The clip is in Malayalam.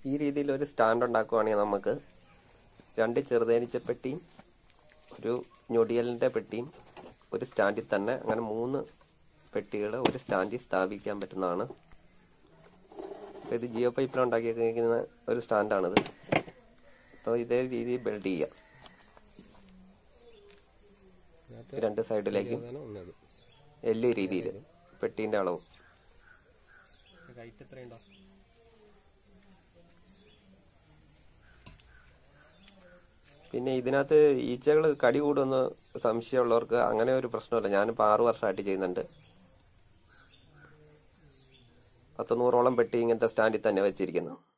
ഈ രീതിയിൽ ഒരു സ്റ്റാൻഡ് ഉണ്ടാക്കുവാണെങ്കിൽ നമുക്ക് രണ്ട് ചെറുതേനീച്ച പെട്ടിയും ഒരു ഞൊടിയലിൻ്റെ പെട്ടിയും ഒരു സ്റ്റാൻഡിൽ തന്നെ അങ്ങനെ മൂന്ന് പെട്ടികൾ ഒരു സ്റ്റാൻഡിൽ സ്ഥാപിക്കാൻ പറ്റുന്നതാണ് അപ്പോൾ ഇത് ജിയോ പൈപ്പിൽ ഉണ്ടാക്കിയിരിക്കുന്ന ഒരു സ്റ്റാൻഡാണിത് അപ്പോൾ ഇതേ രീതിയിൽ ബിൽഡ് ചെയ്യാം ഇതിനകത്ത് രണ്ട് സൈഡിലേക്കും ഇരുപതാണ് ഒന്നത് എല്ല് രീതിയിൽ പെട്ടീൻ്റെ അളവ് ഹൈറ്റ് എത്രയുണ്ടോ പിന്നെ ഇതിനകത്ത് ഈച്ചകൾ കടി കൂടുമെന്ന് സംശയമുള്ളവർക്ക് അങ്ങനെ ഒരു പ്രശ്നമില്ല ഞാനിപ്പോൾ ആറു വർഷമായിട്ട് ചെയ്യുന്നുണ്ട് പത്ത് നൂറോളം പെട്ടി ഇങ്ങനത്തെ സ്റ്റാൻഡിൽ തന്നെ വെച്ചിരിക്കുന്നു